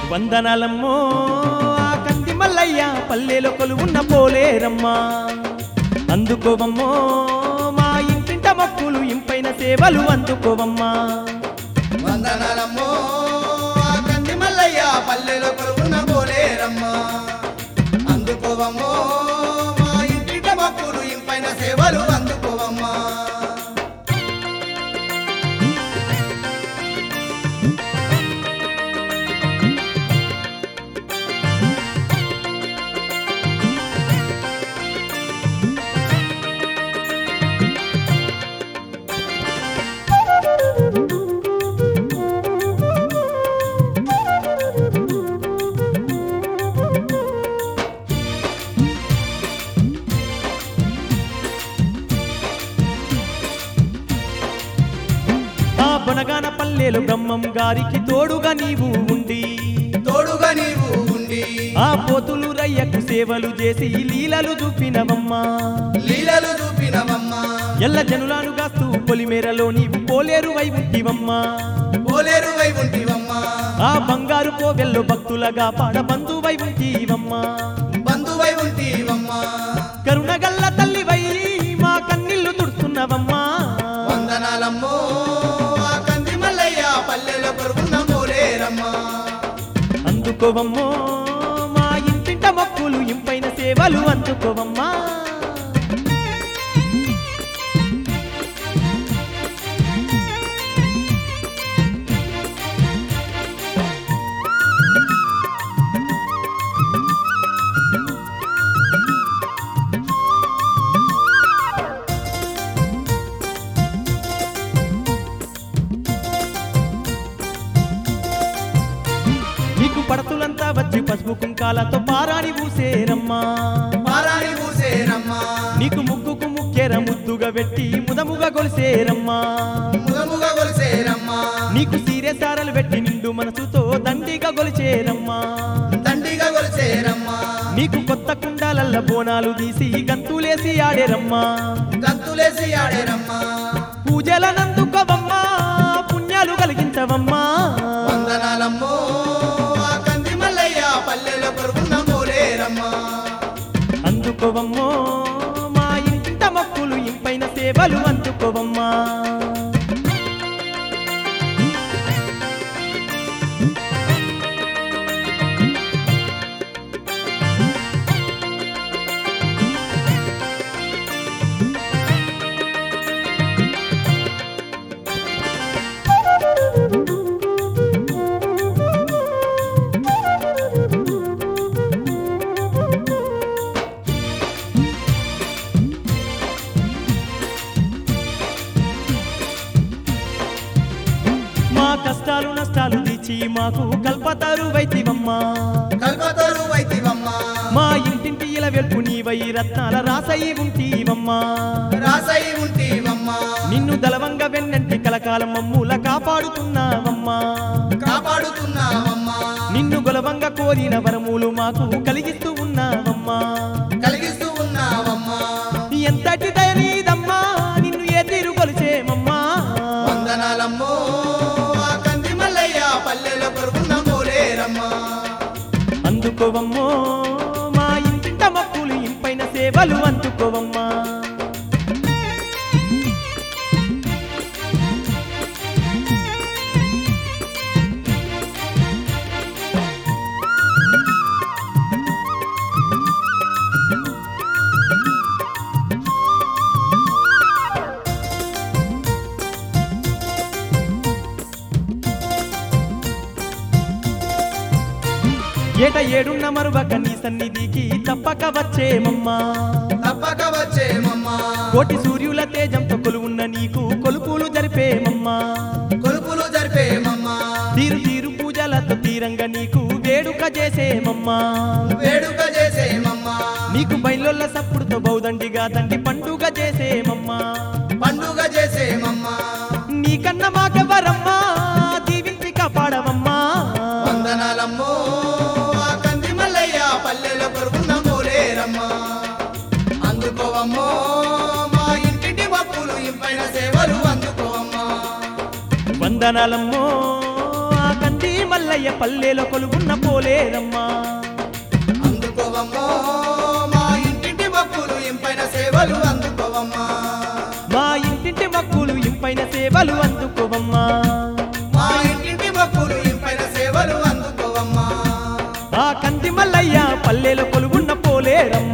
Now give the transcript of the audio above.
వందనాలమ్మో ఆ కంది మల్లయ్య పల్లెలో కొలువున్న పోలేరమ్మా అందుకోవమ్మో మా ఇంటింట మొక్కులు ఇంపైన సేవలు అందుకోవమ్మా వందనాలమ్మో ఆ కంది మల్లయ్య పల్లెలో కొలువున్న పోలేరమ్మా అందుకోవమ్మో మా ఇంటిట మొక్కులు ఇంపైన సేవలు అందుకోవమ్మా ఆ బొనగాన పల్లెలు బ్రహ్మం గారికి తోడుగా నీవు ఉండి తోడుగా నీవు ఉండి ఆ పోతులు రయ్యకు సేవలు చేసి లీలలు చూపినవమ్మా లీలలు చూపినవమ్మా ఎల్ల జనులాను గాస్తూ పొలిమేరలో నీవు పోలేరు వై ఉంటివమ్మా పోలేరు వై ఉంటివమ్మా ఆ బంగారు కోవెల్లో భక్తులగా పాడ బంధువై ఉంటివమ్మా బంధువై ఉంటివమ్మా కరుణగల్ల తల్లివై మా కన్నీళ్లు తుడుస్తున్నవమ్మా వందనాలమ్మో ఆ కంది మల్లయ్య పల్లెలో కొలువున్న పోలేరమ్మా అందుకోవమ్మో మా ఇంటింట మొక్కులు ఇంపైన సేవలు అందుకోవమ్మా నీకు పడతులంతా వచ్చి పసుపు కుంకాలతో పారాని పూసేరమ్మా పారాని పూసేరమ్మా నీకు ముక్కుకు ముక్కెర ముద్దుగా పెట్టి ముదముగా గొలిసేరమ్మా ముగముగా కొలిసేరమ్మా నీకు సీరే సారలు పెట్టి నిండు మనసుతో దండిగా గొలిచేరమ్మా దండిగా కొలిసేరమ్మా నీకు కొత్త కుండాలల్ల బోనాలు తీసి గంతులేసి ఆడేరమ్మా గంతులేసి ఆడేరమ్మా పూజలనందుకోవమ్మా పుణ్యాలు కలిగించవమ్మా వందనాలమ్మో ఆ కంది మల్లయ్య పల్లెలో కొలువున్న పోలేరమ్మా అందుకోవమ్మో మా ఇంటింట మొక్కులు ఇంపైన సేవలు అందుకోవమ్మా మా కష్టాలు నష్టాలు తీర్చి మాకు కల్పతారు వైతివమ్మా కల్పతరు వైతివమ్మా మా ఇంటింటి ఇల వెల్పు నీవై రత్నాల రాసయి ఉంటీవమ్మా రాసై ఉంటివమ్మా నిన్ను దలవంగ వెన్నంటి కలకాలం మమ్ముల కాపాడుతున్నావమ్మా కాపాడుతున్నావమ్మా నిన్ను గొలవంగ కోరిన వరములు మాకు కలిగిస్తూ ఉన్నావమ్మా కలిగిస్తూ ఉన్నావమ్మా ఎంతటి దయనీదమ్మా నిన్ను ఏ తీరు కొలిచేమమ్మా వందనాలమ్మో ఆ కంది మల్లయ్య పల్లెలో కొలువున్న పోలేరమ్మా అందుకోవమ్మో మా ఇంటింట మొక్కులు ఇంపైన సేవలు అందుకోవమ్మా ఏట ఏడున్న మరువక నీ సన్నిధికి తప్పక వచ్చేమమ్మా తప్పక వచ్చేమమ్మా కోటి సూర్యుల తేజంతో కొలువున్న నీకు కొలుపులు జరిపేమమ్మా కొలుపులు జరిపేమమ్మా తీరు తీరు పూజలతో తీరంగా నీకు వేడుక చేసేమమ్మా వేడుక చేసేమమ్మా నీకు బయలుల్ల సప్పుడుతో బౌదండిగా దండి పండుగ చేసేమమ్మా పండుగ చేసేమమ్మా నీకన్న మాకెవరమ్మా దీవించి కాపాడవమ్మా వందనాలమ్మో ఆ కంది మల్లయ్య పల్లెలో కొలువున్న పోలేరమ్మా అందుకోవమ్మో మా ఇంటింటి మప్పులు ఇంపైన సేవలు అందుకోవమ్మా వందనాలమ్మో ఆ కంది మల్ల మల్లయ్య పల్లెలో కొలుగున్న పోలేరమ్మా అందుకోవమ్మో మా ఇంటింటి మొక్కులు ఇంపైన సేవలు అందుకోవమ్మా మా ఇంటింటి మక్కులు ఇంపైన సేవలు అందుకోవమ్మా మా ఇంటింటి మొక్కులు ఇంపైన సేవలు అందుకోవమ్మా ఆ కంది మల్లయ్య పల్లెలో కొలుగున్న పోలేరమ్మా